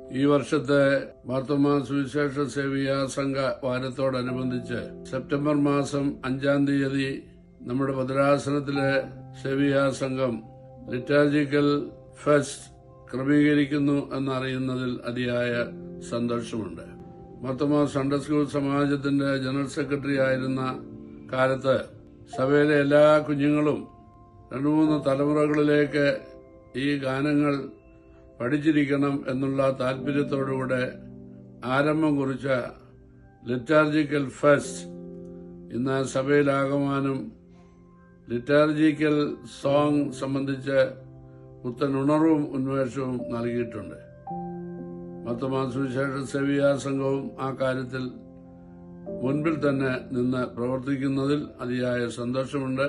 ഈ വർഷത്തെ മാർത്തോമാ സുവിശേഷ സേവിയ സംഘ വാരത്തോടനുബന്ധിച്ച് സെപ്റ്റംബർ മാസം അഞ്ചാം തീയതി നമ്മുടെ ഭദ്രാസനത്തിലെ സേവിയ സംഘം ലിറ്റാർജിക്കൽ ഫെസ്റ്റ് ക്രമീകരിക്കുന്നു എന്നറിയുന്നതിൽ അതിയായ സന്തോഷമുണ്ട് മാർത്തോമാ സൺഡേ സ്കൂൾ സമാജത്തിന്റെ ജനറൽ സെക്രട്ടറി ആയിരുന്ന കാലത്ത് സഭയിലെ എല്ലാ കുഞ്ഞുങ്ങളും രണ്ടു മൂന്ന് തലമുറകളിലേക്ക് ഈ ഗാനങ്ങൾ പഠിച്ചിരിക്കണം എന്നുള്ള താല്പര്യത്തോടുകൂടെ ആരംഭം കുറിച്ച ലിറ്റാർജിക്കൽ ഫെസ്റ്റ് ഇന്ന് സഭയിലാകമാനം ലിറ്റാർജിക്കൽ സോങ് സംബന്ധിച്ച് പുത്തൻ ഉണർവും ഉന്മേഷവും നൽകിയിട്ടുണ്ട് മത്തമാ സുവിശേഷ സേവിയാ സംഘവും ആ കാര്യത്തിൽ മുൻപിൽ തന്നെ നിന്ന് പ്രവർത്തിക്കുന്നതിൽ അതിയായ സന്തോഷമുണ്ട്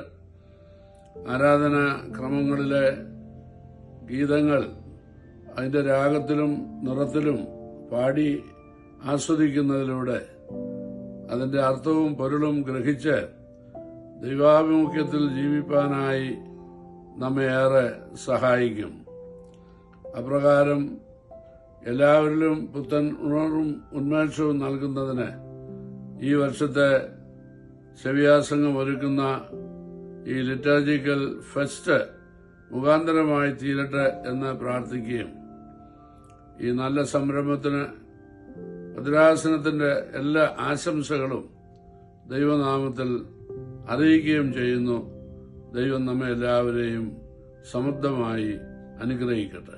ആരാധനാ ക്രമങ്ങളിലെ ഗീതങ്ങൾ അതിന്റെ രാഗത്തിലും നിറത്തിലും പാടി ആസ്വദിക്കുന്നതിലൂടെ അതിന്റെ അർത്ഥവും പൊരുളും ഗ്രഹിച്ച് ദൈവാഭിമുഖ്യത്തിൽ ജീവിപ്പാനായി നമ്മെ ഏറെ സഹായിക്കും അപ്രകാരം എല്ലാവരിലും പുത്തൻ ഉണർവും ഉന്മേഷവും നൽകുന്നതിന് ഈ വർഷത്തെ ശവ്യാസംഗം ഒരുക്കുന്ന ഈ ലിറ്റാർജിക്കൽ ഫെസ്റ്റ് മുഖാന്തരമായി തീരട്ടെ എന്ന് പ്രാർത്ഥിക്കുകയും ഈ നല്ല സംരംഭത്തിന് ഭദ്രാസനത്തിന്റെ എല്ലാ ആശംസകളും ദൈവനാമത്തിൽ അറിയിക്കുകയും ചെയ്യുന്നു ദൈവം നമ്മെ എല്ലാവരെയും സമൃദ്ധമായി അനുഗ്രഹിക്കട്ടെ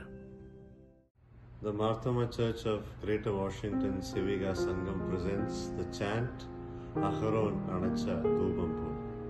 The Marthoma Church of Greater Washington Siviga Sangam presents the chant Aharon Anacha Dubampu.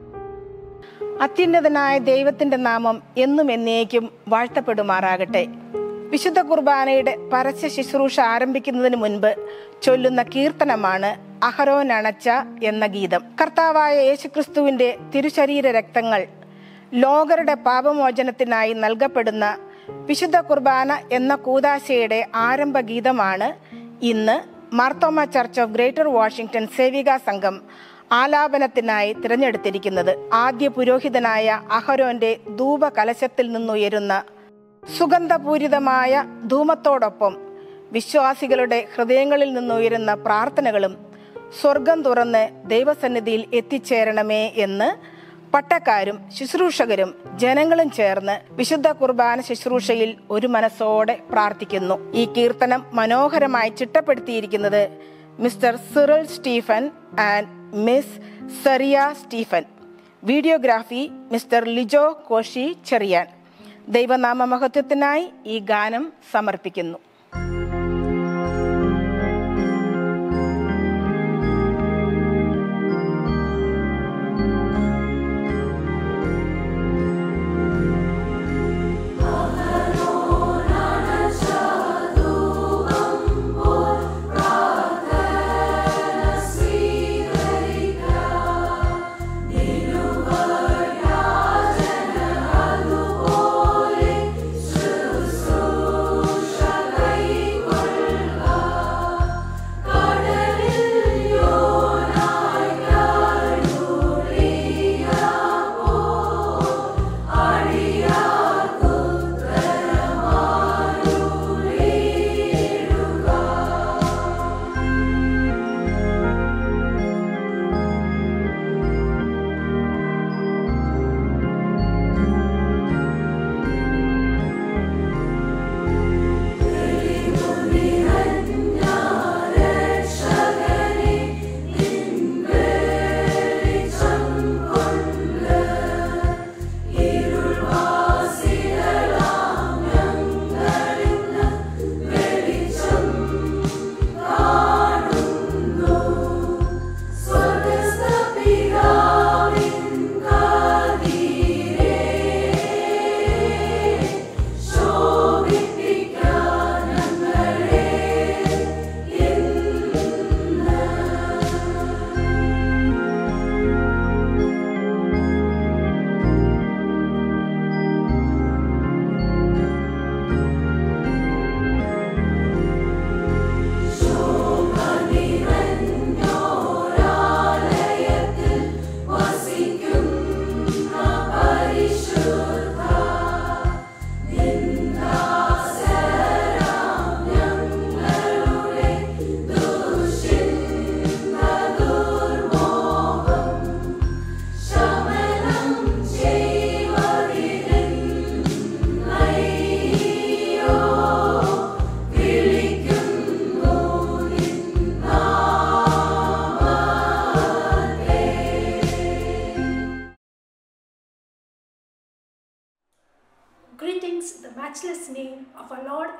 അത്യുന്നതനായ ദൈവത്തിന്റെ നാമം എന്നും എന്നേക്കും വാഴ്ത്തപ്പെടുമാറാകട്ടെ വിശുദ്ധ കുർബാനയുടെ പരസ്യ ശുശ്രൂഷ ആരംഭിക്കുന്നതിന് മുൻപ് ചൊല്ലുന്ന കീർത്തനമാണ് അഹരോൻ അണച്ച എന്ന ഗീതം കർത്താവായ യേശുക്രിസ്തുവിന്റെ തിരുശരീര രക്തങ്ങൾ ലോകരുടെ പാപമോചനത്തിനായി നൽകപ്പെടുന്ന വിശുദ്ധ കുർബാന എന്ന കൂതാശയുടെ ആരംഭ ഗീതമാണ് ഇന്ന് Marthoma church of Greater Washington സേവിക സംഘം ആലാപനത്തിനായി തിരഞ്ഞെടുത്തിരിക്കുന്നത് ആദ്യ പുരോഹിതനായ അഹരോന്റെ ധൂപകലശത്തിൽ നിന്നുയരുന്ന സുഗന്ധപൂരിതമായ ധൂമത്തോടൊപ്പം വിശ്വാസികളുടെ ഹൃദയങ്ങളിൽ നിന്നുയരുന്ന പ്രാർത്ഥനകളും സ്വർഗം തുറന്ന് ദൈവസന്നിധിയിൽ എത്തിച്ചേരണമേ എന്ന് പട്ടക്കാരും ശുശ്രൂഷകരും ജനങ്ങളും ചേർന്ന് വിശുദ്ധ കുർബാന ശുശ്രൂഷയിൽ ഒരു മനസ്സോടെ പ്രാർത്ഥിക്കുന്നു ഈ കീർത്തനം മനോഹരമായി ചിട്ടപ്പെടുത്തിയിരിക്കുന്നത് mister Cyril Stephen and miss Seriya Stephen videography mister Lijo Koshy Cherian ദൈവനാമ മഹത്വത്തിനായി ഈ ഗാനം സമർപ്പിക്കുന്നു Shall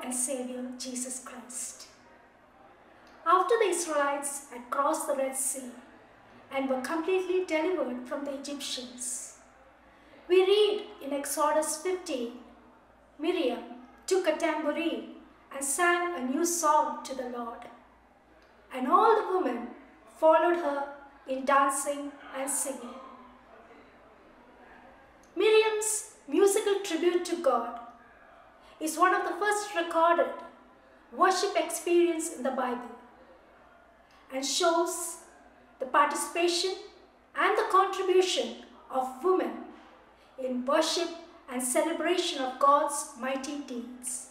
and Savior Jesus Christ. After the Israelites had crossed the Red Sea and were completely delivered from the Egyptians, we read in Exodus 15 Miriam took a tambourine and sang a new song to the Lord, and all the women followed her in dancing and singing. Miriam's musical tribute to God is one of the first recorded worship experience in the Bible and shows the participation and the contribution of women in worship and celebration of God's mighty deeds.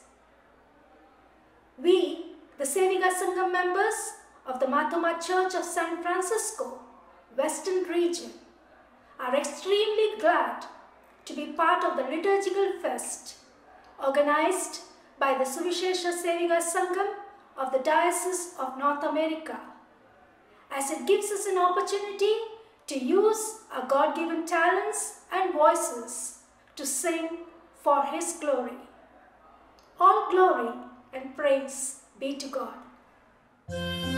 We, the Seviga Sangam members of the Matama Church of San Francisco, Western region, are extremely glad to be part of the liturgical fest organized by the Suvishesha Seviga Sangam of the Diocese of North America, as it gives us an opportunity to use our God given talents and voices to sing for His glory. All glory and praise be to God.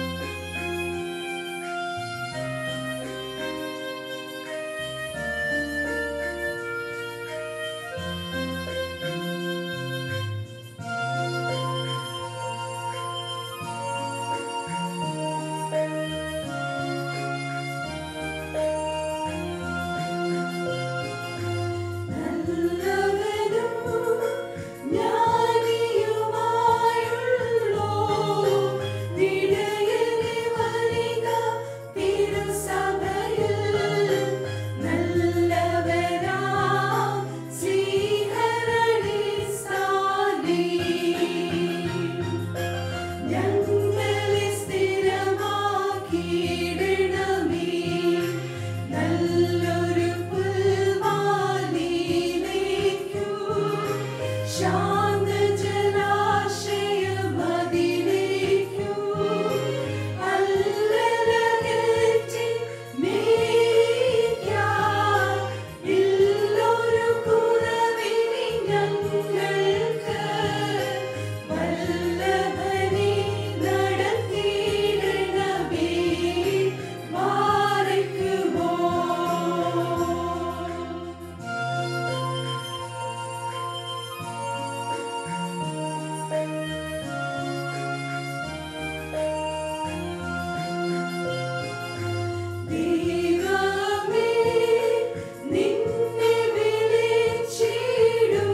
Shantha ജലാശയമതിലേക്കു അല്ലലകറ്റി മേയ്ക്കാം. ഇല്ലൊരു കുറവിനി ഞങ്ങൾക്ക്. വല്ലഭനെ നടത്തിയിടണമേ. മാറിക്കുമോ ദൈവമേ നിന്നെ വിളിച്ചിടൂ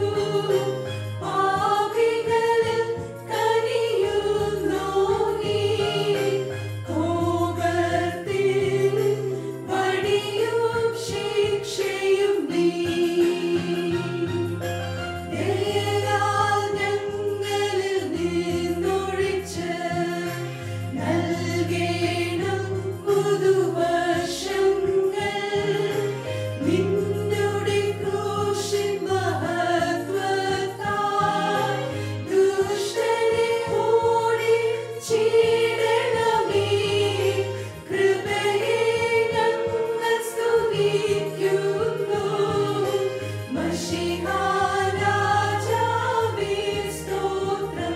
പാപികളിൽ കനിയുന്നു നീ കോപത്തിൽ വടിയും ശിക്ഷയും നീ ദയയാൽ ഞങ്ങളിൽ നിന്നൊഴിച്ച് നൽകേണം പുതുവർഷങ്ങൾ നിന്നുടെ ക്രൂശിൻ മഹത്വത്താൽ ദുഷ്ടനെ ഓടിച്ചിടണമേ. കൃപയെ ഞങ്ങൾ സ്തുതിക്കുന്നു. മശിഹാ രാജാവേ സ്തോത്രം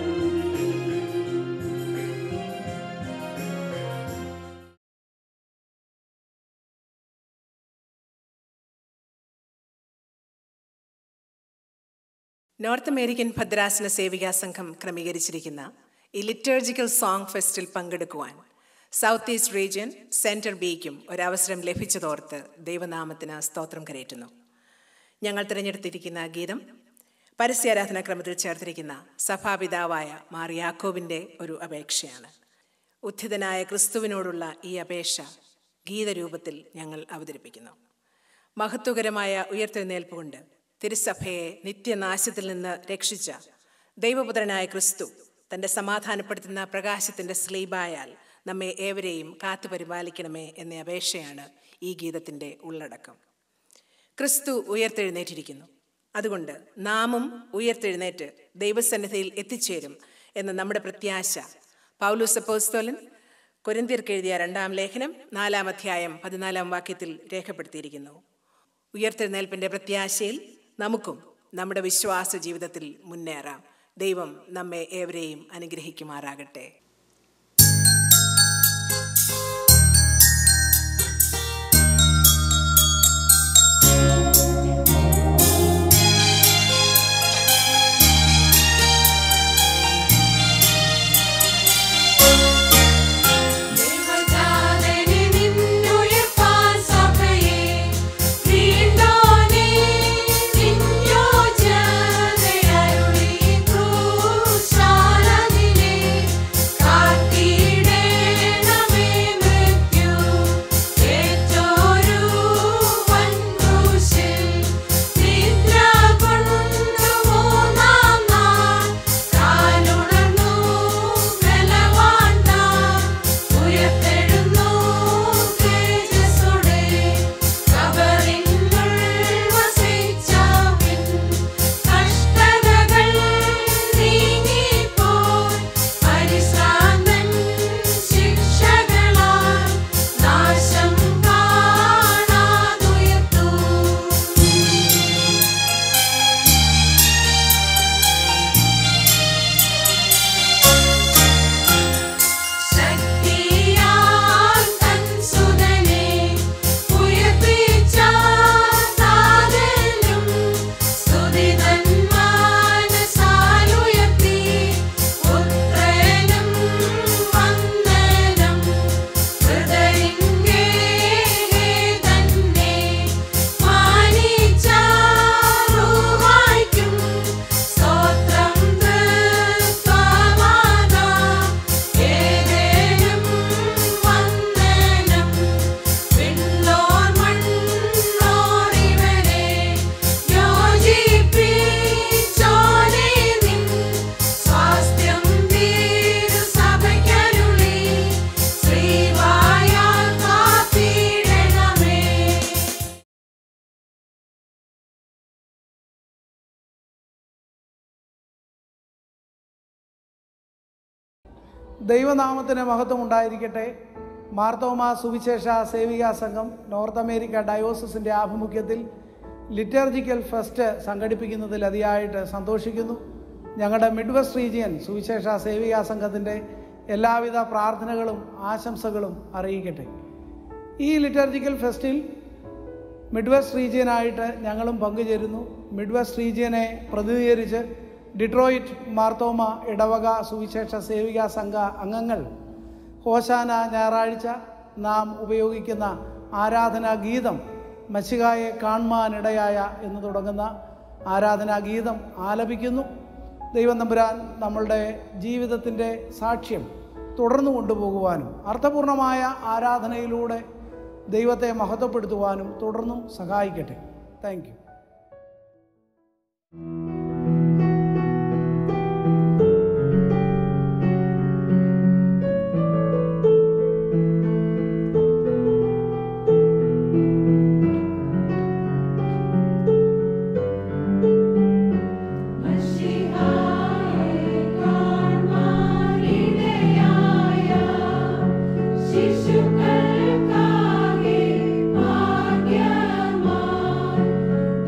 നോർത്ത് അമേരിക്കൻ ഭദ്രാസന സേവികാ സംഘം ക്രമീകരിച്ചിരിക്കുന്ന ഈ ലിറ്റേർജിക്കൽ സോങ് ഫെസ്റ്റിൽ പങ്കെടുക്കുവാൻ സൗത്ത് ഈസ്റ്റ് റീജിയൻ സെൻറ്റർ ബിക്കും ഒരവസരം ലഭിച്ചതോർത്ത് ദൈവനാമത്തിന് സ്തോത്രം കരയറ്റുന്നു ഞങ്ങൾ തിരഞ്ഞെടുത്തിരിക്കുന്ന ഗീതം പരസ്യാരാധനാ ക്രമത്തിൽ ചേർത്തിരിക്കുന്ന സഭാപിതാവായ മാർ യാക്കോബിൻ്റെ ഒരു അപേക്ഷയാണ് ഉദ്ധിതനായ ക്രിസ്തുവിനോടുള്ള ഈ അപേക്ഷ ഗീതരൂപത്തിൽ ഞങ്ങൾ അവതരിപ്പിക്കുന്നു മഹത്വകരമായ ഉയർത്തെഴുന്നേൽപ്പ് കൊണ്ട് തിരുസഭയെ നിത്യനാശത്തിൽ നിന്ന് രക്ഷിച്ച ദൈവപുത്രനായ ക്രിസ്തു തൻ്റെ സമാധാനപ്പെടുത്തുന്ന പ്രകാശത്തിൻ്റെ സ്ലീബായാൽ നമ്മെ ഏവരെയും കാത്തു പരിപാലിക്കണമേ എന്ന അപേക്ഷയാണ് ഈ ഗീതത്തിൻ്റെ ഉള്ളടക്കം ക്രിസ്തു ഉയർത്തെഴുന്നേറ്റിരിക്കുന്നു അതുകൊണ്ട് നാമും ഉയർത്തെഴുന്നേറ്റ് ദൈവസന്നിധിയിൽ എത്തിച്ചേരും എന്ന നമ്മുടെ പ്രത്യാശ പൗലൂസ് അപ്പോസ്തോലൻ കൊരിന്തിയർക്ക് എഴുതിയ രണ്ടാം ലേഖനം നാലാം അധ്യായം പതിനാലാം വാക്യത്തിൽ രേഖപ്പെടുത്തിയിരിക്കുന്നു ഉയർത്തെഴുന്നേൽപ്പിൻ്റെ പ്രത്യാശയിൽ നമുക്കും നമ്മുടെ വിശ്വാസ ജീവിതത്തിൽ മുന്നേറാം ദൈവം നമ്മെ ഏവരെയും അനുഗ്രഹിക്കുമാറാകട്ടെ ദേവജാതനെ നിന്നുയർപ്പാൻ സഭയെ വീണ്ടോനെ നിന്യോജനയരുളി ക്രൂശാലനിനെ കാത്തിടേണമേ മൃത്യു ഏറ്റോരു വൻക്രൂശിൽ നിദ്ര കൊണ്ടു മൂന്നാം നാൾ കാലുണർന്നു ബലവാൻ താൻ ഉയർത്തെഴുന്നു തേജസ്സോടെ കബറിനുൾ വസിച്ചവൻ കഷ്ടതകൾ നീങ്ങിപ്പോയി പരിശ്രാന്തൻ ശിക്ഷകളാൽ നാശം കാണാതുയർത്തു ശക്തിയാൽ തൻ സുതനെ ഉയർപ്പിച്ച താതനും സ്തുതിതൻ മാനസാലുയർത്തി പുത്രനും വന്ദനം ഹൃദയങ്ങേ തന്നെ മാനിച്ച റൂഹായ്ക്കും സ്തോത്രം തൃത്വമാതാ ഏതേനും വന്ദനം വിണ്ണോർ മണ്ണോറിവരെ യോജിപ്പിച്ചോനെ നിൻ സ്വാസ്ഥ്യം തിരുസഭയ്ക്കരുളി ശ്രീവായാൽ കാത്തിടണമേ ദൈവനാമത്തിന് മഹത്വം ഉണ്ടായിരിക്കട്ടെ മാർത്തോമ സുവിശേഷ സേവികാ സംഘം നോർത്ത് അമേരിക്ക ഡയോസിസിൻ്റെ ആഭിമുഖ്യത്തിൽ ലിറ്റർജിക്കൽ ഫെസ്റ്റ് സംഘടിപ്പിക്കുന്നതിൽ അതിയായിട്ട് സന്തോഷിക്കുന്നു ഞങ്ങളുടെ മിഡ് വെസ്റ്റ് റീജിയൻ സുവിശേഷ സേവികാ സംഘത്തിൻ്റെ എല്ലാവിധ പ്രാർത്ഥനകളും ആശംസകളും അറിയിക്കട്ടെ ഈ ലിറ്റർജിക്കൽ ഫെസ്റ്റിൽ മിഡ് വെസ്റ്റ് റീജിയനായിട്ട് ഞങ്ങളും പങ്കുചേരുന്നു മിഡ് വെസ്റ്റ് റീജിയനെ പ്രതിനിധീകരിച്ച് ഡിട്രോയിറ്റ് മാർത്തോമ ഇടവക സുവിശേഷ സേവിക സംഘ അംഗങ്ങൾ ഹോശാന ഞായറാഴ്ച നാം ഉപയോഗിക്കുന്ന ആരാധനാ ഗീതം മഷികായെ കാണുവാനിടയായ എന്ന് തുടങ്ങുന്ന ആരാധനാ ഗീതം ആലപിക്കുന്നു ദൈവം തമ്പുരാൻ നമ്മളുടെ ജീവിതത്തിൻ്റെ സാക്ഷ്യം തുടർന്നു കൊണ്ടുപോകുവാനും അർത്ഥപൂർണമായ ആരാധനയിലൂടെ ദൈവത്തെ മഹത്വപ്പെടുത്തുവാനും തുടർന്നും സഹായിക്കട്ടെ താങ്ക് യു മഷിഹായെ കാണുവാനിടയായ ശിശുക്കൾക്കാകെ ഭാഗ്യമായി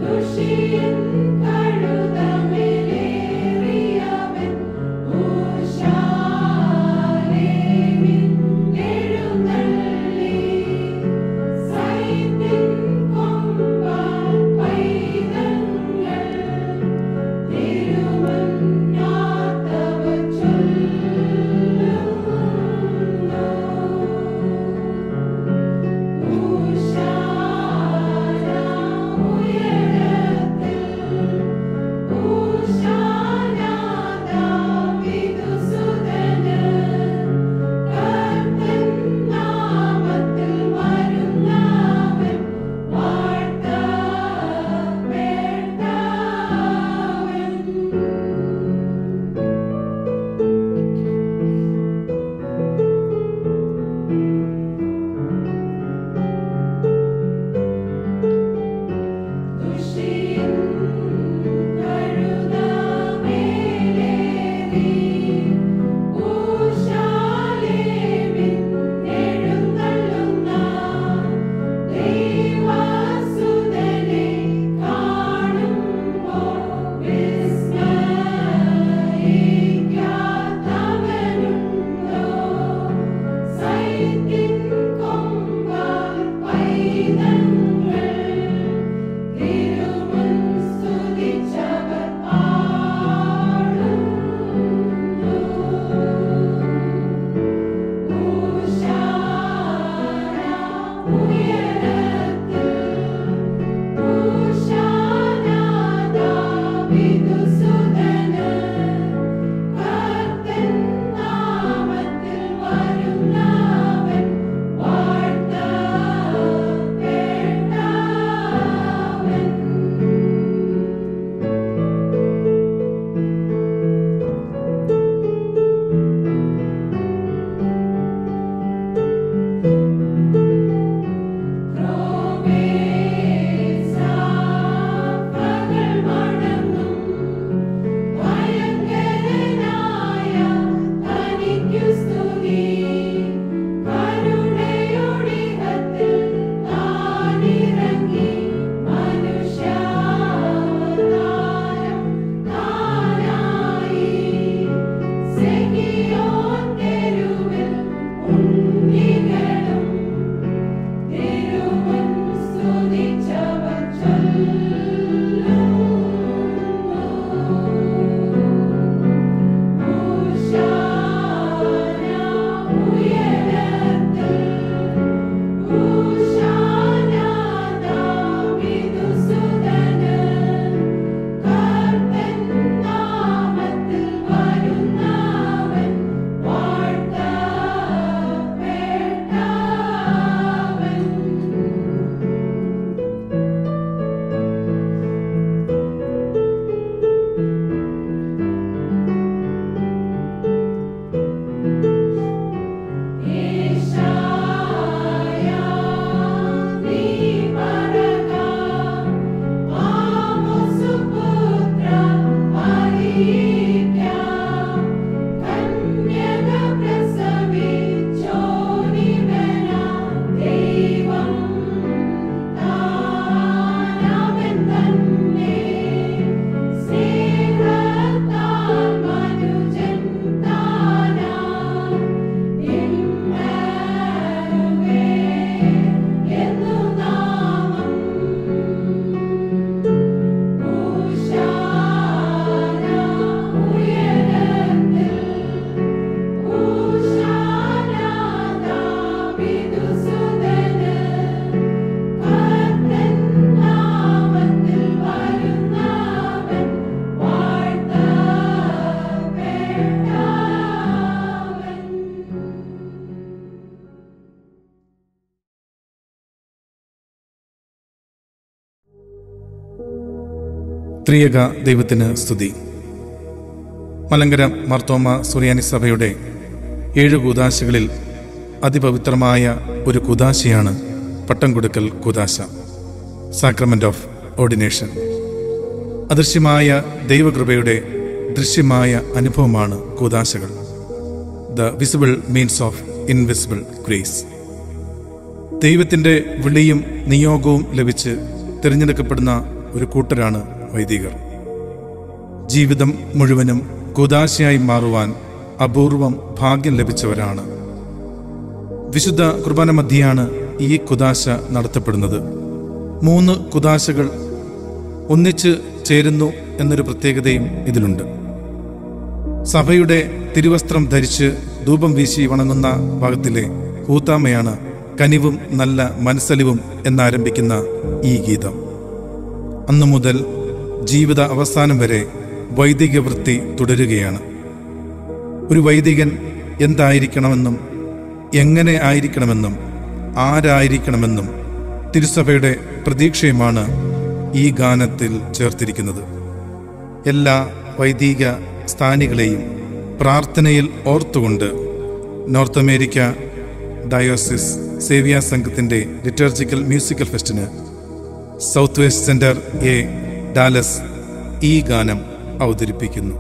ത്രിയക ദൈവത്തിന് സ്തുതി മലങ്കര മർത്തോമ സുറിയാനി സഭയുടെ ഏഴ് കൂതാശകളിൽ അതിപവിത്രമായ ഒരു കൂതാശയാണ് പട്ടം കൊടുക്കൽ കൂതാശ സാക്രമെന്റ് ഓഫ് ഓർഡിനേഷൻ അദൃശ്യമായ ദൈവകൃപയുടെ ദൃശ്യമായ അനുഭവമാണ് കൂതാശകൾ the visible means of invisible grace ദൈവത്തിൻ്റെ വിളിയും നിയോഗവും ലഭിച്ച് തിരഞ്ഞെടുക്കപ്പെടുന്ന ഒരു കൂട്ടരാണ് വൈദികർ ജീവിതം മുഴുവനും കുദാശയായി മാറുവാൻ അപൂർവം ഭാഗ്യം ലഭിച്ചവരാണ് വിശുദ്ധ കുർബാന മധ്യയാണ് ഈ കുദാശ നടത്തപ്പെടുന്നത് മൂന്ന് കുദാശകൾ ഒന്നിച്ച് ചേരുന്നു എന്നൊരു പ്രത്യേകതയും ഇതിലുണ്ട് സഭയുടെ തിരുവസ്ത്രം ധരിച്ച് ധൂപം വീശി വണങ്ങുന്ന ഭാഗത്തിലെ കൂത്താമയാണ് കനിവും നല്ല മനസ്സലിവും എന്നാരംഭിക്കുന്ന ഈ ഗീതം അന്നു മുതൽ ജീവിത അവസാനം വരെ വൈദിക വൃത്തി തുടരുകയാണ് ഒരു വൈദികൻ എന്തായിരിക്കണമെന്നും എങ്ങനെ ആയിരിക്കണമെന്നും ആരായിരിക്കണമെന്നും തിരുസഭയുടെ പ്രതീക്ഷയുമാണ് ഈ ഗാനത്തിൽ ചേർത്തിരിക്കുന്നത് എല്ലാ വൈദിക സ്ഥാനികളെയും പ്രാർത്ഥനയിൽ ഓർത്തുകൊണ്ട് നോർത്ത് അമേരിക്ക ഡയോസിസ് സേവിയ സംഘത്തിൻ്റെ ലിറ്റർജിക്കൽ മ്യൂസിക്കൽ ഫെസ്റ്റിന് south west centre A Dallas ഈ ഗാനം അവതരിപ്പിക്കുന്നു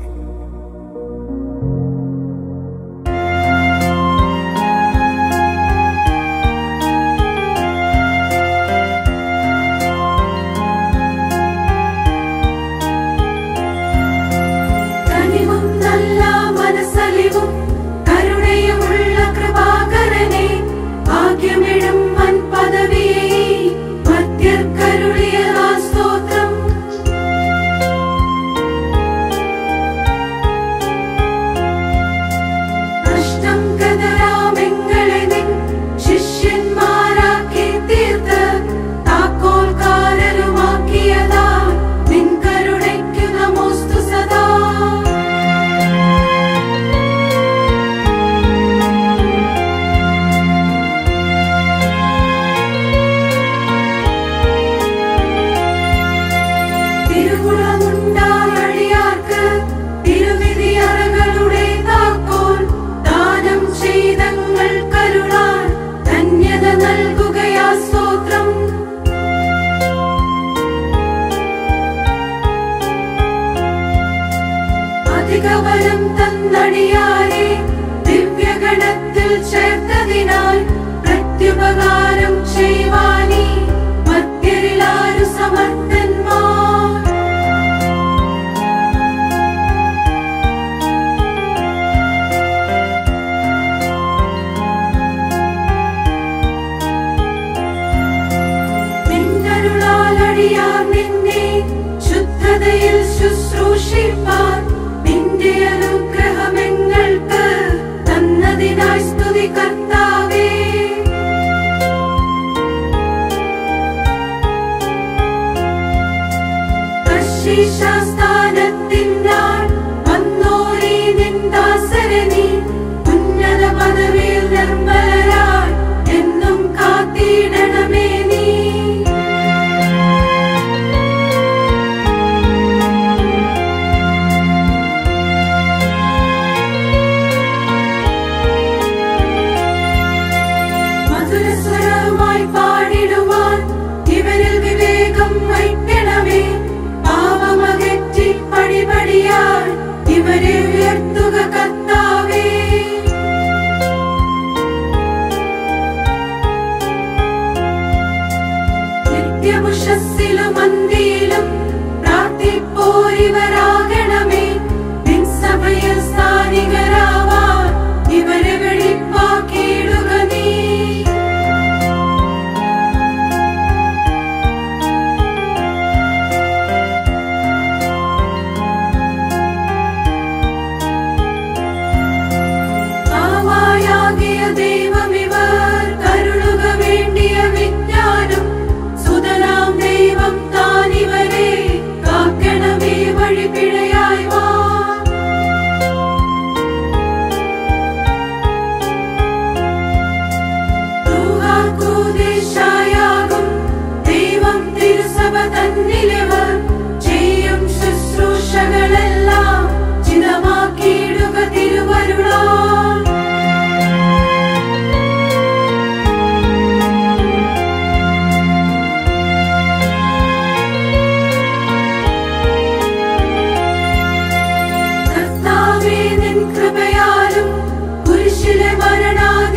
കനിവും നല്ല മനസ്സലിവും കരുണയുമുള്ള കൃപാകരനെ ഭാഗ്യമിടും വൻ പദവിയെ മധ്യർക്കരുളിയ സ്തോത്രം നഷ്ടം കതരാമെങ്ങളെ നിൻ ശിഷ്യന്മാരാക്കി തീർത്ത് താക്കോൽക്കാരരുമാക്കിയതാ നിൻ കരുണയ്ക്കു നമോസ്തു സദാ തിരുകുളമുണ്ടായടിയാർക്ക് തിരുവിധിയറകളുടെ താക്കോൽ ദാനം ചെയ്തങ്ങൾ കരുളാൻ ധന്യത നൽകുകയാ സ്തോത്രം അധികവരം തന്നടിയാരെ ദിവ്യഗണത്തിൽ ചേർത്തതിനാൽ പ്രത്യുപകാരം ചെയ്യുവാനീ മധ്യരിലാരു സമർത്ഥന്മാർ നിന്നരുളാലടിയാർ നിന്നെ ശുദ്ധതയിൽ ശുശ്രൂഷിപ്പാൻ നിന്റെ അനുഗ്രഹമെങ്ങൾക്ക് തന്നതിനായി സ്തുതി കർത്താവേ സ്ഥാനത്തിനാൾ വന്നോരീ നിന്ദാസരെ നീ ഉന്നത പദവിയിൽ നിർമ്മലരായി എന്നും കാത്തിടണമേ നീ മധുരസ്വരമായി പാടിടുവാൻ ഇവരിൽ വിവേകം വയ്ക്കണമേ പാപമകറ്റി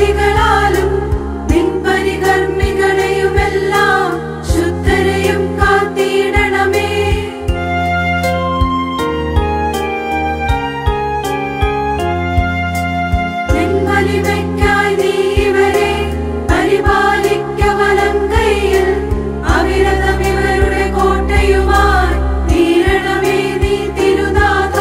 പ്രവൃത്തികളാലും നിൻ പരികർമ്മികളെയുമെല്ലാം ശുദ്ധരെയും കാത്തിടണമേ നിൻവലിമയ്ക്കായി നീ ഇവരെ പരിപാലിക്ക വലം കൈയിൽ അവിരതം ഇവരുടെ കോട്ടയുമായി തീരണമേ നീ തിരുനാഥ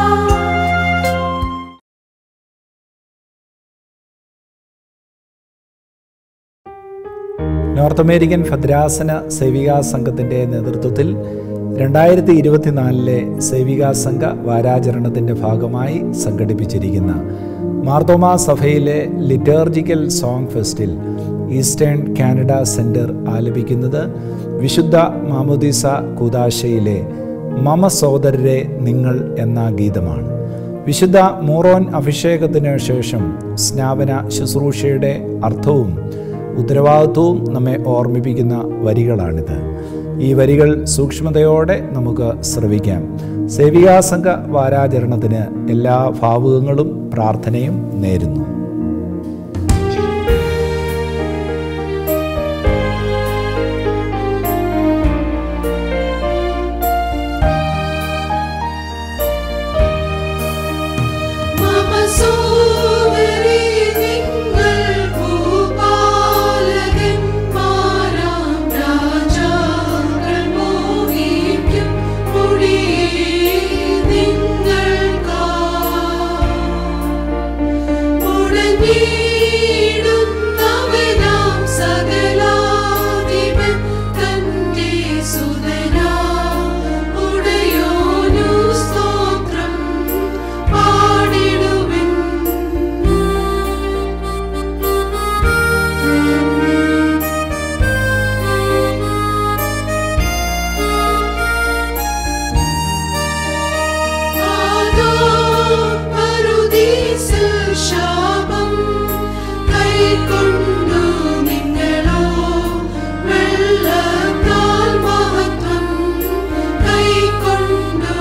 നോർത്ത് അമേരിക്കൻ ഭദ്രാസന സേവികാ സംഘത്തിൻ്റെ നേതൃത്വത്തിൽ രണ്ടായിരത്തി ഇരുപത്തിനാലിലെ സേവികാ സംഘ വാരാചരണത്തിൻ്റെ ഭാഗമായി സംഘടിപ്പിച്ചിരിക്കുന്ന മാർത്തോമാ സഭയിലെ ലിറ്റേർജിക്കൽ സോങ് ഫെസ്റ്റിൽ ഈസ്റ്റേൺ കാനഡ സെൻറ്റർ ആലപിക്കുന്നത് വിശുദ്ധ മാമുദീസ കൂതാശയിലെ മമ സോദരരെ നിങ്ങൾ എന്ന ഗീതമാണ് വിശുദ്ധ മോറോൻ അഭിഷേകത്തിന് ശേഷം സ്നാപന ശുശ്രൂഷയുടെ അർത്ഥവും ഉത്തരവാദിത്വവും നമ്മെ ഓർമ്മിപ്പിക്കുന്ന വരികളാണിത് ഈ വരികൾ സൂക്ഷ്മതയോടെ നമുക്ക് ശ്രവിക്കാം സേവികാസംഘ വാരാചരണത്തിന് എല്ലാ ഭാവുകങ്ങളും പ്രാർത്ഥനയും നേരുന്നു മമ സോദരീ നിങ്ങൾ ഭൂപാലകന്മാരാം രാജാക്കൾ മോഹിക്കും മുടിയേ നിങ്ങൾക്കാ മുടങ്ങിയിടുന്നവനാം സകലാധിപൻ തന്റെ സുതനാ ഉടയോനു സ്തോത്രം പാടിടുവിൻ പരുദീസിൽ ശാപം കൈക്കൊണ്ടു നിങ്ങളോ വെള്ളത്താൽ മഹത്വം കൈക്കൊണ്ടു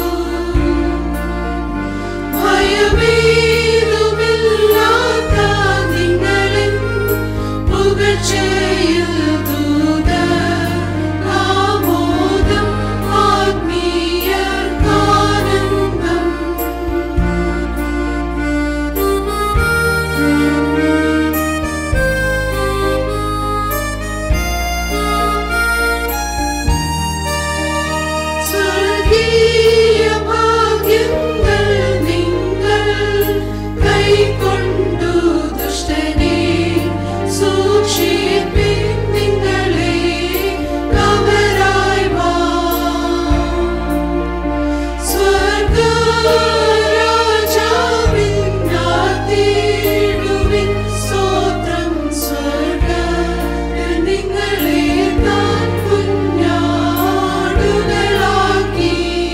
ഭയമേതുമില്ലാത്ത നിങ്ങളിൽ പുകഴ്ചയിൽ ദൂതർ ആമോദം ആത്മീയർക്കാനന്ദം സ്വർഗീയ ഭാഗ്യങ്ങൾ നിങ്ങൾ കൈക്കൊണ്ടു ദുഷ്ടനെ സൂക്ഷിപ്പിൻ നിങ്ങളെ കവരായി വാ സ്വർഗരാജാവിനാത്തിടുവിൻ സ്തോത്രം സ്വർഗ നിങ്ങളെ താൻ കുഞ്ഞാടുകളാക്കി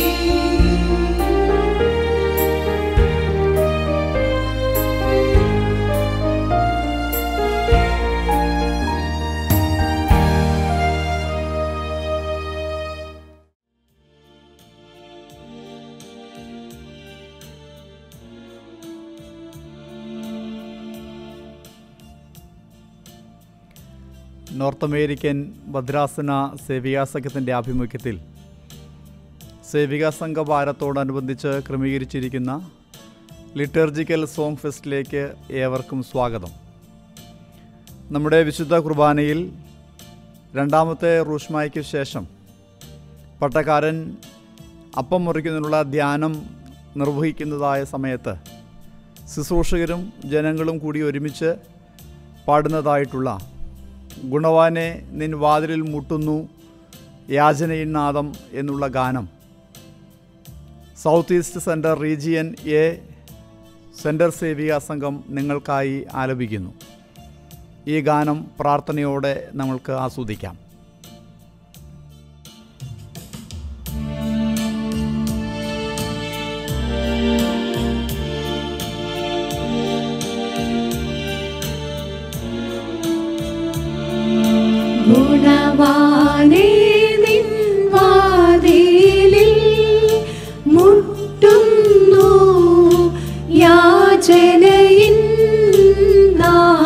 നോർത്ത് അമേരിക്കൻ ഭദ്രാസന സേവികാ സംഘത്തിൻ്റെ ആഭിമുഖ്യത്തിൽ സേവികാ സംഘ വാരത്തോടനുബന്ധിച്ച് ക്രമീകരിച്ചിരിക്കുന്ന ലിറ്റർജിക്കൽ സോങ് ഫെസ്റ്റിലേക്ക് ഏവർക്കും സ്വാഗതം നമ്മുടെ വിശുദ്ധ കുർബാനയിൽ രണ്ടാമത്തെ റൂഷ്മായ്ക്ക് ശേഷം പട്ടക്കാരൻ അപ്പം മുറിക്കുന്നതിനുള്ള ധ്യാനം നിർവഹിക്കുന്നതായ സമയത്ത് ശുശ്രൂഷകരും ജനങ്ങളും കൂടി ഒരുമിച്ച് പാടുന്നതായിട്ടുള്ള ഗുണവാനെ നിൻ വാതിലിൽ മുട്ടുന്നു യാചനയിൻ നാദം എന്നുള്ള ഗാനം south east centre region A centre സേവിക സംഘം നിങ്ങൾക്കായി ആലപിക്കുന്നു ഈ ഗാനം പ്രാർത്ഥനയോടെ നമ്മൾക്ക് ആസ്വദിക്കാം ഗുണവാനേ നിൻ വാതിലിൽ മുട്ടുന്നു യാചനയിൻ നാ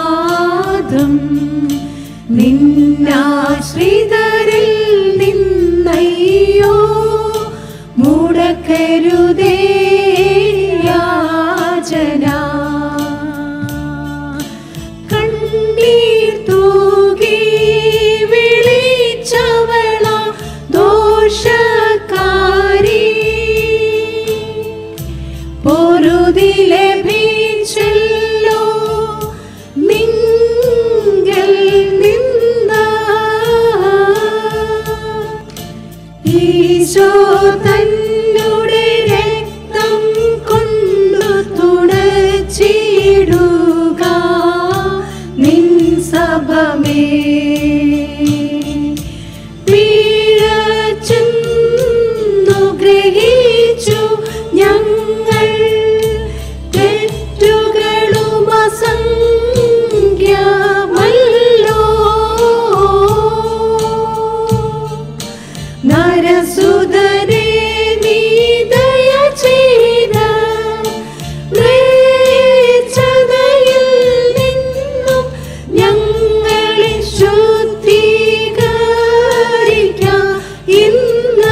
വല്ലഭമേ വീഴച്ചെന്നു ഗ്രഹിച്ചു ഞങ്ങൾ തെറ്റുകളും അസംഖ്യമല്ലോ നരസുതനെ നീ ദയ ചെയ്ത മ്ലേച്ഛതയിൽ നിന്നും ഞങ്ങളെ ശുദ്ധീകരിക്കാം ഇന്ന്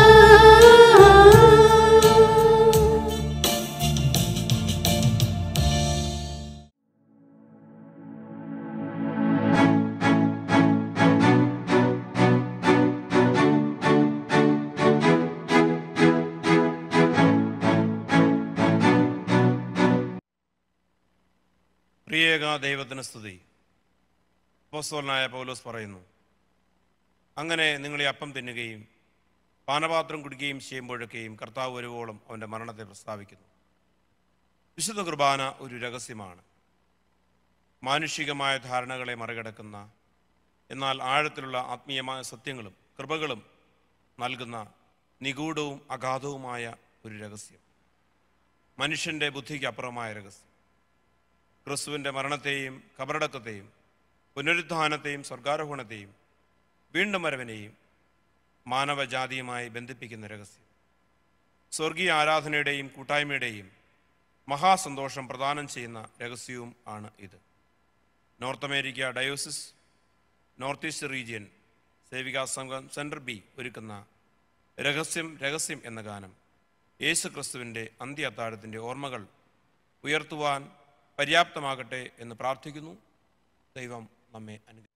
പ്രിയേക ദൈവത്തിന് സ്തുതി അപ്പോസ്തലനായ പൗലോസ് പറയുന്നു അങ്ങനെ നിങ്ങൾ ഈ അപ്പം തിന്നുകയും പാനപാത്രം കുടിക്കുകയും ചെയ്യുമ്പോഴൊക്കെയും കർത്താവ് വരുവോളം അവൻ്റെ മരണത്തെ പ്രസ്താവിക്കുന്നു വിശുദ്ധ കുർബാന ഒരു രഹസ്യമാണ് മാനുഷികമായ ധാരണകളെ മറികടക്കുന്ന എന്നാൽ ആഴത്തിലുള്ള ആത്മീയമായ സത്യങ്ങളും കൃപകളും നൽകുന്ന നിഗൂഢവും അഗാധവുമായ ഒരു രഹസ്യം മനുഷ്യൻ്റെ ബുദ്ധിക്ക് അപ്പുറമായ രഹസ്യം ക്രിസ്തുവിൻ്റെ മരണത്തെയും കബറടക്കത്തെയും പുനരുത്ഥാനത്തെയും സ്വർഗാരോഹണത്തെയും വീണ്ടും വരവിനെയും മാനവജാതിയുമായി ബന്ധിപ്പിക്കുന്ന രഹസ്യം സ്വർഗീയ ആരാധനയുടെയും കൂട്ടായ്മയുടെയും മഹാസന്തോഷം പ്രദാനം ചെയ്യുന്ന രഹസ്യവും ആണ് ഇത് North America diocese north east region സേവികാ സംഘം സെൻട്രൽ ബി ഒരുക്കുന്ന രഹസ്യം രഹസ്യം എന്ന ഗാനം യേശു ക്രിസ്തുവിൻ്റെ അന്ത്യ അത്താഴത്തിൻ്റെ ഓർമ്മകൾ ഉയർത്തുവാൻ പര്യാപ്തമാകട്ടെ എന്ന് പ്രാർത്ഥിക്കുന്നു ദൈവം നമ്മെ അനുഗ്രഹിക്കും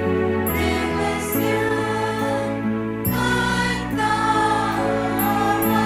Rehasya, rehasya,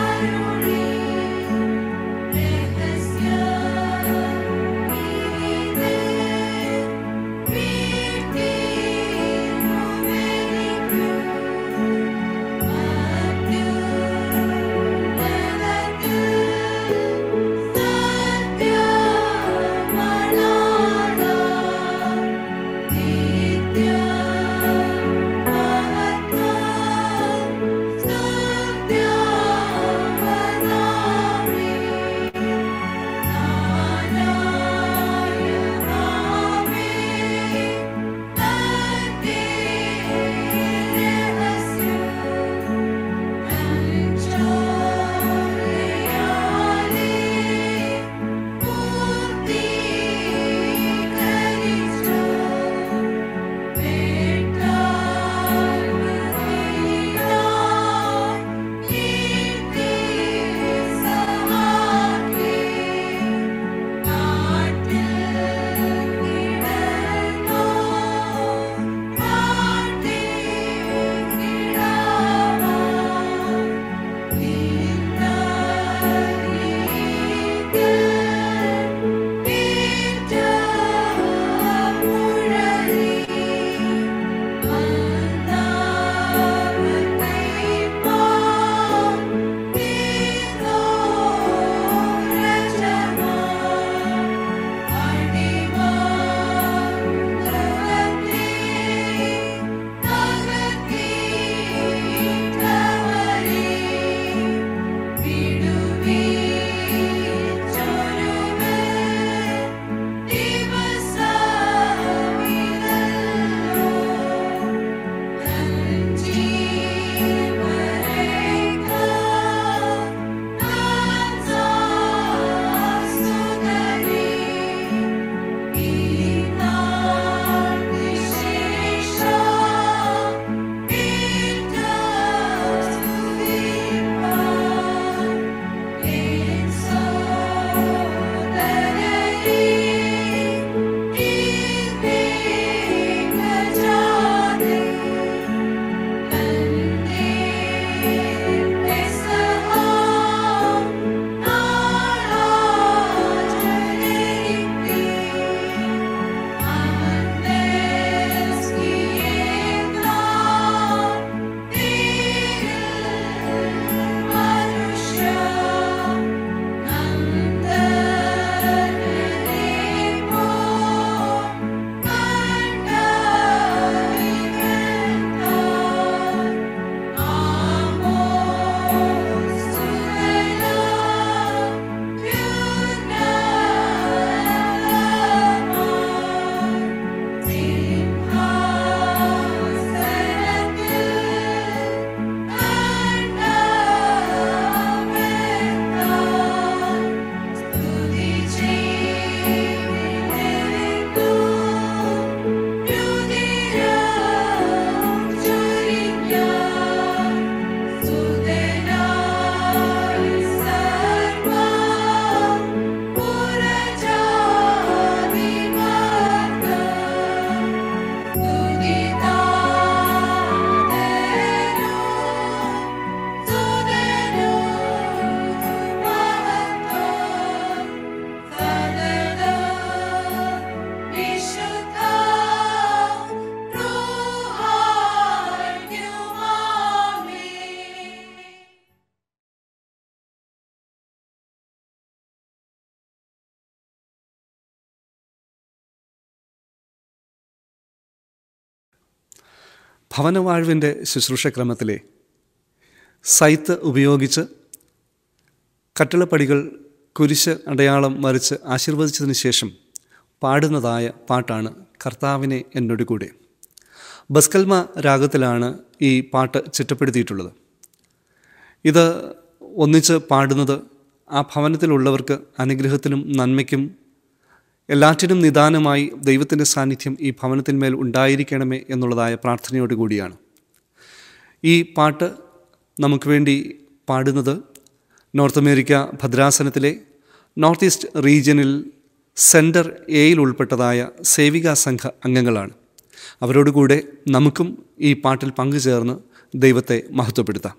ഭവനവാഴ്വിൻ്റെ ശുശ്രൂഷക്രമത്തിലെ സൈത്ത് ഉപയോഗിച്ച് കട്ടിളപ്പടികൾ കുരിശ് അടയാളം വരച്ച് ആശീർവദിച്ചതിന് ശേഷം പാടുന്നതായ പാട്ടാണ് കർത്താവിനെ എന്നോട് കൂടെ ബസ്കൽമ രാഗത്തിലാണ് ഈ പാട്ട് ചിട്ടപ്പെടുത്തിയിട്ടുള്ളത് ഇത് ഒന്നിച്ച് പാടുന്നത് ആ ഭവനത്തിലുള്ളവർക്ക് അനുഗ്രഹത്തിനും നന്മയ്ക്കും എല്ലാറ്റിനും നിദാനമായി ദൈവത്തിൻ്റെ സാന്നിധ്യം ഈ ഭവനത്തിന്മേൽ ഉണ്ടായിരിക്കണമേ എന്നുള്ളതായ പ്രാർത്ഥനയോട് കൂടിയാണ് ഈ പാട്ട് നമുക്ക് വേണ്ടി പാടുന്നത് നോർത്ത് അമേരിക്ക ഭദ്രാസനത്തിലെ നോർത്ത് ഈസ്റ്റ് റീജിയനിൽ സെൻറ്റർ എയിൽ ഉൾപ്പെട്ടതായ സേവികാ സംഘ അംഗങ്ങളാണ് അവരോടുകൂടെ നമുക്കും ഈ പാട്ടിൽ പങ്കുചേർന്ന് ദൈവത്തെ മഹത്വപ്പെടുത്താം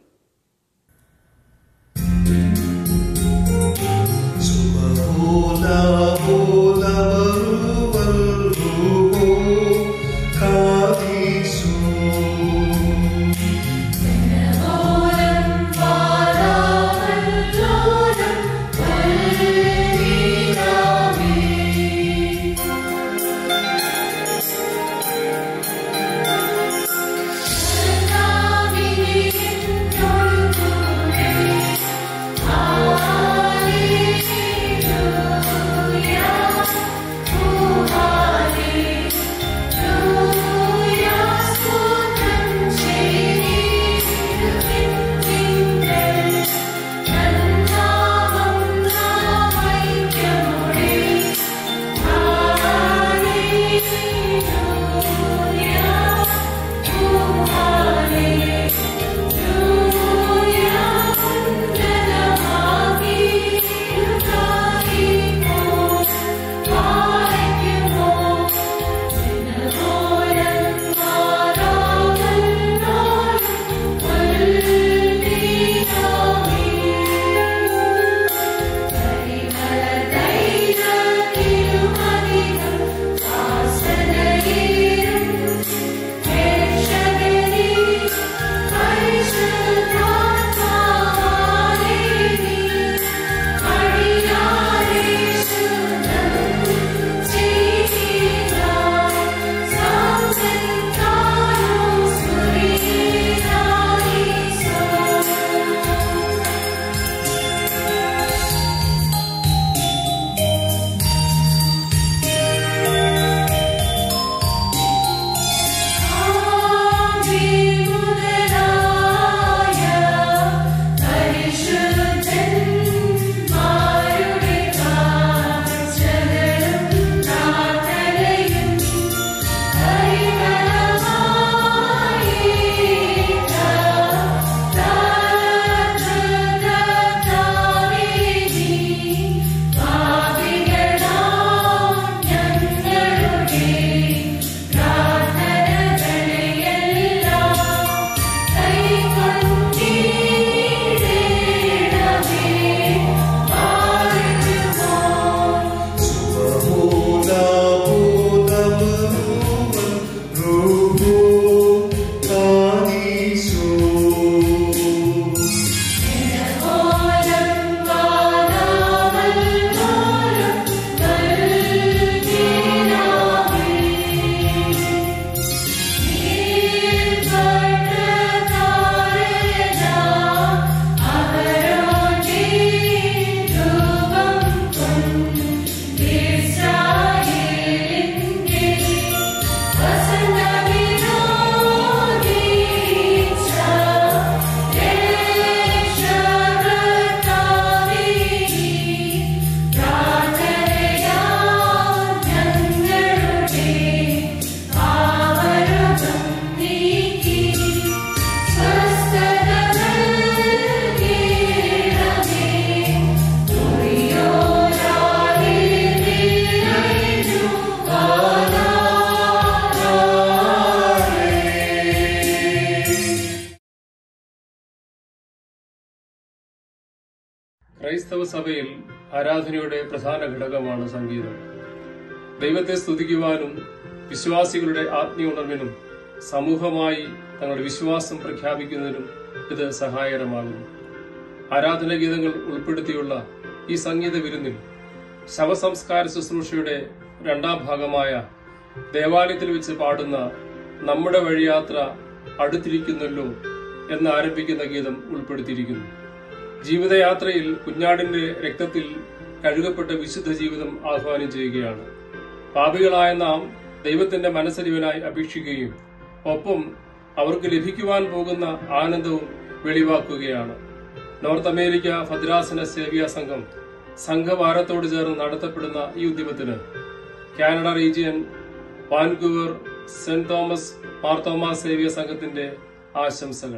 ക്രൈസ്തവ സഭയിൽ ആരാധനയുടെ പ്രധാന ഘടകമാണ് സംഗീതം ദൈവത്തെ സ്തുതിക്കുവാനും വിശ്വാസികളുടെ ആത്മീയ ഉണർവിനും സമൂഹമായി തങ്ങളുടെ വിശ്വാസം പ്രഖ്യാപിക്കുന്നതിനും ഇത് സഹായകരമാകുന്നു ആരാധന ഗീതങ്ങൾ ഉൾപ്പെടുത്തിയുള്ള ഈ സംഗീത വിരുന്നിൽ ശവസംസ്കാര ശുശ്രൂഷയുടെ രണ്ടാം ഭാഗമായ ദേവാലയത്തിൽ വെച്ച് പാടുന്ന നമ്മുടെ വഴിയാത്ര അടുത്തിരിക്കുന്നല്ലോ എന്ന് ആരംഭിക്കുന്ന ഗീതം ഉൾപ്പെടുത്തിയിരിക്കുന്നു ജീവിതയാത്രയിൽ കുഞ്ഞാടിന്റെ രക്തത്തിൽ കഴുകപ്പെട്ട വിശുദ്ധ ജീവിതം ആഹ്വാനം ചെയ്യുകയാണ് പാപികളായ നാം ദൈവത്തിന്റെ മനസ്സരിവനായി അപേക്ഷിക്കുകയും ഒപ്പം അവർക്ക് ലഭിക്കുവാൻ പോകുന്ന ആനന്ദവും വെളിവാക്കുകയാണ് നോർത്ത് അമേരിക്ക ഭദ്രാസന സേവിയ സംഘം സംഘഭാരത്തോട് ചേർന്ന് നടത്തപ്പെടുന്ന ഈ ഉദ്യമത്തിന് Canada region Vancouver saint Thomas Marthoma സേവിയ സംഘത്തിന്റെ ആശംസകൾ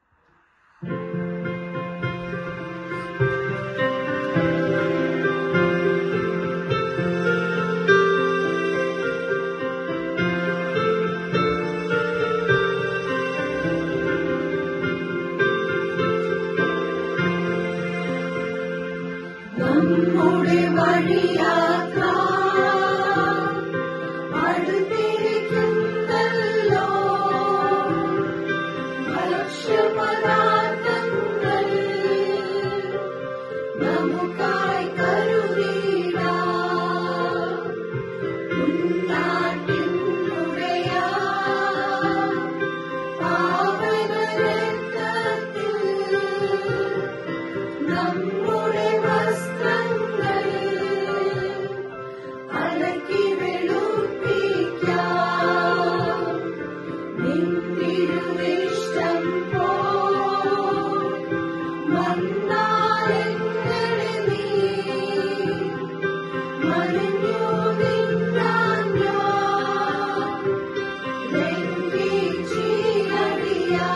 നമ്മുടെ വഴിയാത്ര അടുത്തിരിക്കുന്നല്ലോ ഭക്ഷ്യപദാർത്ഥങ്ങൾ നമുക്കായി കരുതിയിടാം ഉന്നാട്ടിനുടയാ പാവന രക്തത്തിൽ നമ്മുടെ വസ്ത്രങ്ങൾ അലക്കി വെളുപ്പിക്കാം നിന്നിരുവിഷ്ടം പോ വന്നാലെങ്ങനെ നീ മറിഞ്ഞു നിന്നാൻ ഞാൻ ലംഘിച്ചിരടിയാ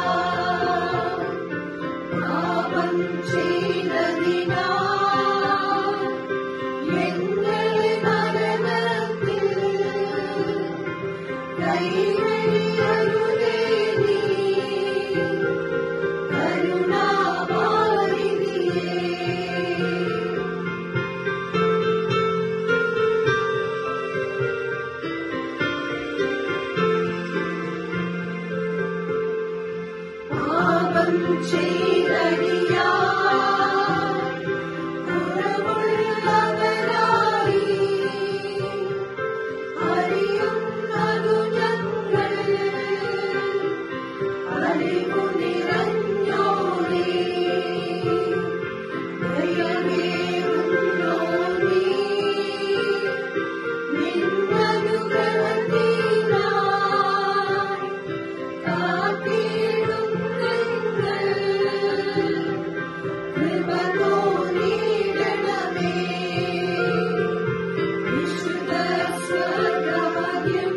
പാപം ചെയ്തതിനാ എങ്ങളെ നരകത്തിൽ കൈവഴിയരുതേ നീ കരുണാവാരിധിയേ പാപം ചെയ്തടിയാ കുറവുള്ളവരായി അറിയുന്നതു ഞങ്ങൾ അറിവു നിറഞ്ഞോരേ ദയവേറുന്നോ നീ നിന്നനുഗ്രഹത്തിനായി കാത്തിടും ഞങ്ങൾ കൃപ തോന്നിയിടണമേ വിശുദ്ധ സ്വർഗമദ്യം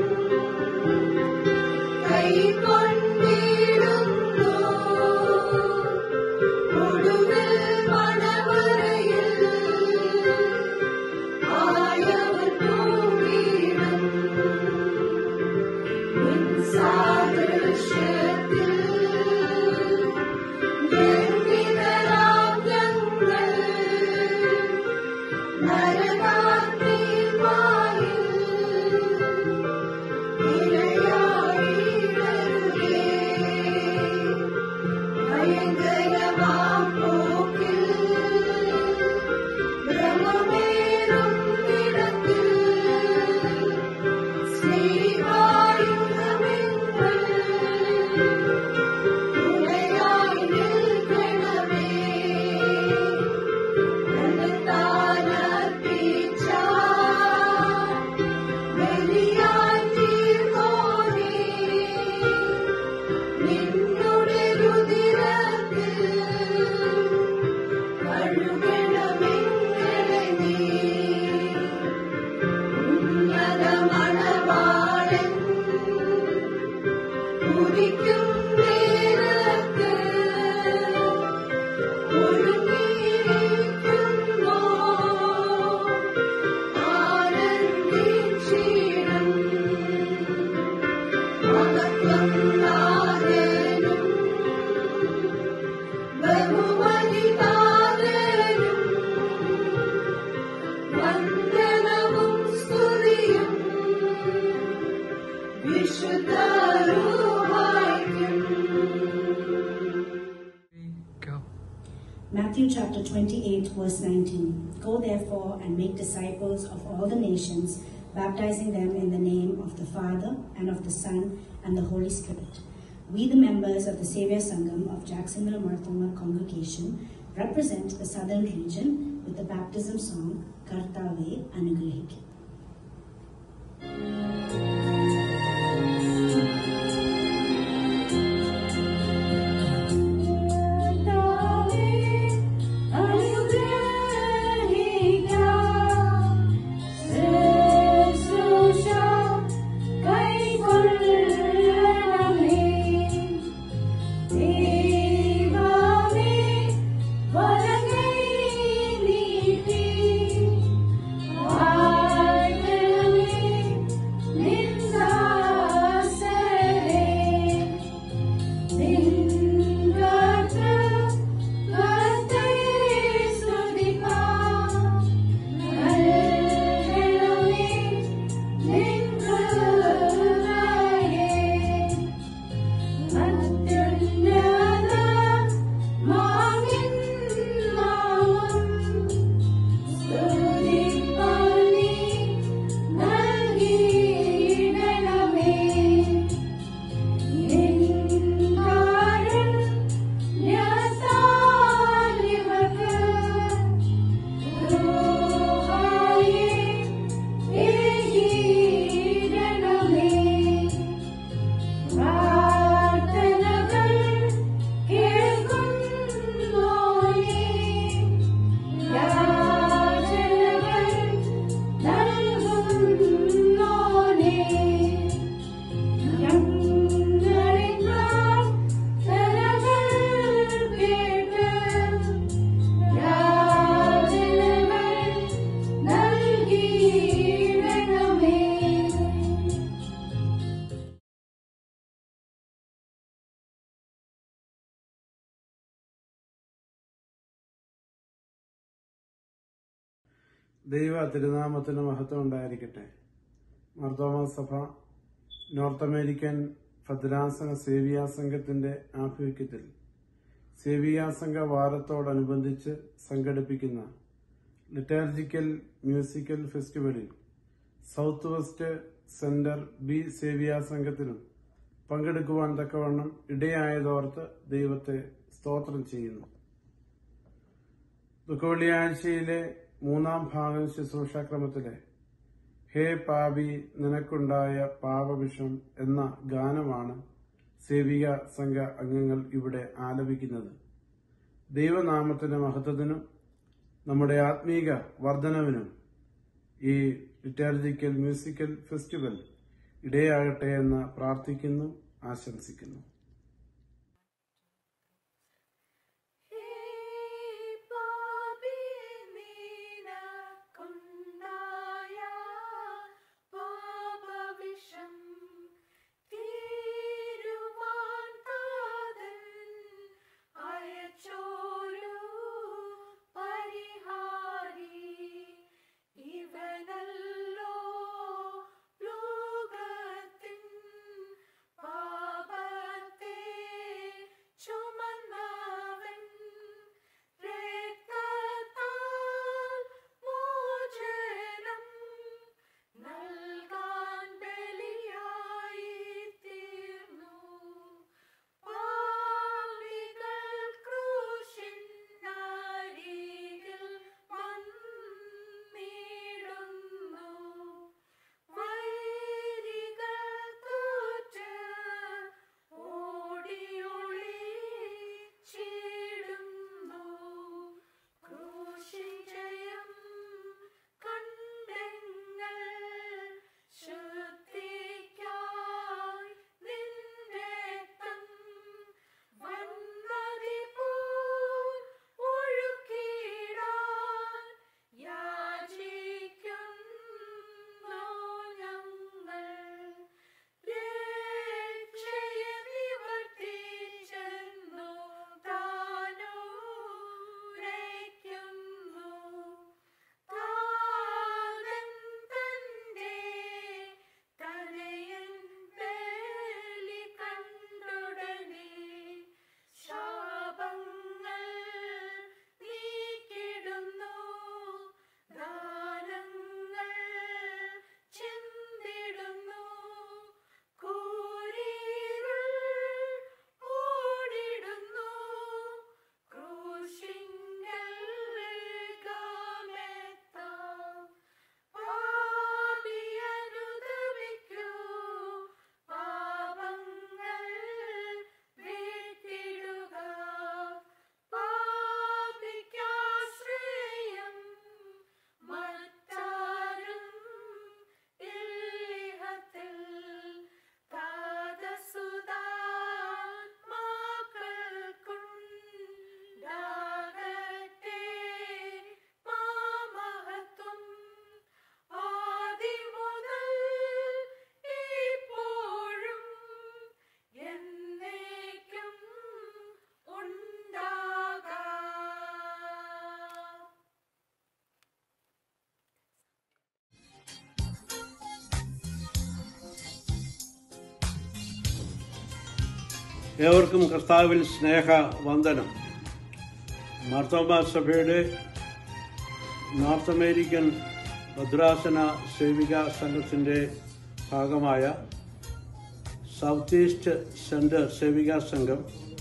കൈക്കൊണ്ടിടുന്നു ഒടുവിൽ മണവറയിൽ ആയവർ പൂവീണം സാദൃശ്യത്തിൽ ജന്മിതരാം ഞങ്ങൾ നരകാഗ്നിവായിൽ ഇരയായിടരുതേ. ഭയങ്കരമാം പോക്കിൽ ഭ്രമമേറുന്നിടത്തിൽ ശ്രീവായുധമെങ്ങൾ തുണയായി നിൽക്കണമേ താനർപ്പിച്ച ബലിയായി തീർന്നോനേ നിന്നുടെ രുതിരത്തിൽ കഴുകണമെങ്ങളെ നീ ഉന്നത മണവാളൻ ഉദിക്കും നേരത്ത് ഒരുങ്ങിയിരിക്കുന്നു ആനന്ദിച്ചിടും മഹത്വം നാഥനും ബഹുമതിദാതനും വന്ദനവും സ്തുതിയും വിശുദ്ധ Matthew chapter 28, verse 19. Go therefore and make disciples of all the nations, baptizing them in the name of the Father, and of the Son, and the Holy Spirit, we, the members of the Savior Sangam of Jacksonville Marthoma Congregation, represent the southern region with the baptism song Kartave Anugrahike. ദൈവ തിരുനാമത്തിന് മഹത്വം ഉണ്ടായിരിക്കട്ടെ മർദ്ദോമ സഭ north American ഭദ്രാസന സേവിയാ സംഘത്തിന്റെ ആഭിമുഖ്യത്തിൽ സേവിയാ സംഘ വാരത്തോടനുബന്ധിച്ച് സംഘടിപ്പിക്കുന്ന ലിറ്റാർജിക്കൽ മ്യൂസിക്കൽ ഫെസ്റ്റിവലിൽ സൗത്ത് വെസ്റ്റ് സെന്റർ ബി സേവിയാ സംഘത്തിനും പങ്കെടുക്കുവാൻ തക്കവണ്ണം ഇടയായതോർത്ത് ദൈവത്തെ സ്തോത്രം ചെയ്യുന്നു ദുഃഖവെള്ളിയാഴ്ചയിലെ മൂന്നാം ഭാഗം ശുശ്രൂഷാക്രമത്തിലെ ഹേ പാപി നിനക്കുണ്ടായ പാപവിഷം എന്ന ഗാനമാണ് സേവിക സംഘ അംഗങ്ങൾ ഇവിടെ ആലപിക്കുന്നത് ദൈവനാമത്തിന്റെ മഹത്വത്തിനും നമ്മുടെ ആത്മീക വർധനവിനും ഈ ലിറ്റാർജിക്കൽ മ്യൂസിക്കൽ ഫെസ്റ്റിവൽ ഇടയാകട്ടെ എന്ന് പ്രാർത്ഥിക്കുന്നു ആശംസിക്കുന്നു ഇവനല്ലോ ലോകത്തിൻ പാപ ഏവർക്കും കർത്താവിൽ സ്നേഹ വന്ദനം മാർത്തോമ സഭയുടെ നോർത്ത് അമേരിക്കൻ ഭദ്രാസന സേവിക സംഘത്തിൻ്റെ ഭാഗമായ സൗത്ത് ഈസ്റ്റ് സെൻറ്റർ സേവിക സംഘം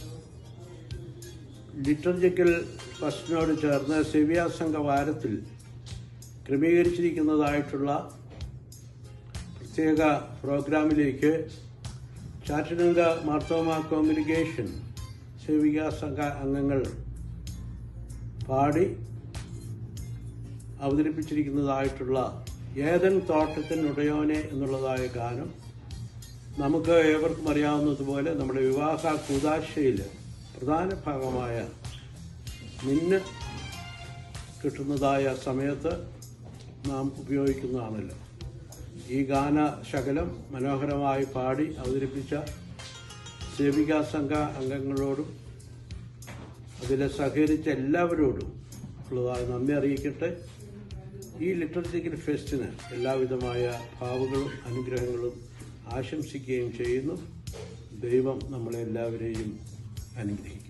ലിറ്റർജിക്കൽ ഫസ്റ്റിനോട് ചേർന്ന് സേവിക സംഘ വാരത്തിൽ ക്രമീകരിച്ചിരിക്കുന്നതായിട്ടുള്ള പ്രത്യേക പ്രോഗ്രാമിലേക്ക് ചാറ്റനങ്ക മാർത്തോമ കോൺഗ്രിഗേഷൻ സേവിക സംഘ അംഗങ്ങൾ പാടി അവതരിപ്പിച്ചിരിക്കുന്നതായിട്ടുള്ള ഏതൻ തോട്ടത്തിനുടയോനെ എന്നുള്ളതായ ഗാനം നമുക്ക് ഏവർക്കും അറിയാവുന്നതുപോലെ നമ്മുടെ വിവാഹ കൂതാശയിൽ പ്രധാന ഭാഗമായ നിന്ന് കിട്ടുന്നതായ സമയത്ത് നാം ഉപയോഗിക്കുന്നതാണല്ലോ ഈ ഗാന ശകലം മനോഹരമായി പാടി അവതരിപ്പിച്ച സേവികാ സംഘ അംഗങ്ങളോടും അതിൽ സഹകരിച്ച എല്ലാവരോടും ഉള്ളതായ നന്ദി അറിയിക്കട്ടെ ഈ ലിറ്ററേച്ചർ ഫെസ്റ്റിന് എല്ലാവിധമായ ഭാവുകളും അനുഗ്രഹങ്ങളും ആശംസിക്കുകയും ചെയ്യുന്നു ദൈവം നമ്മളെല്ലാവരെയും അനുഗ്രഹിക്കും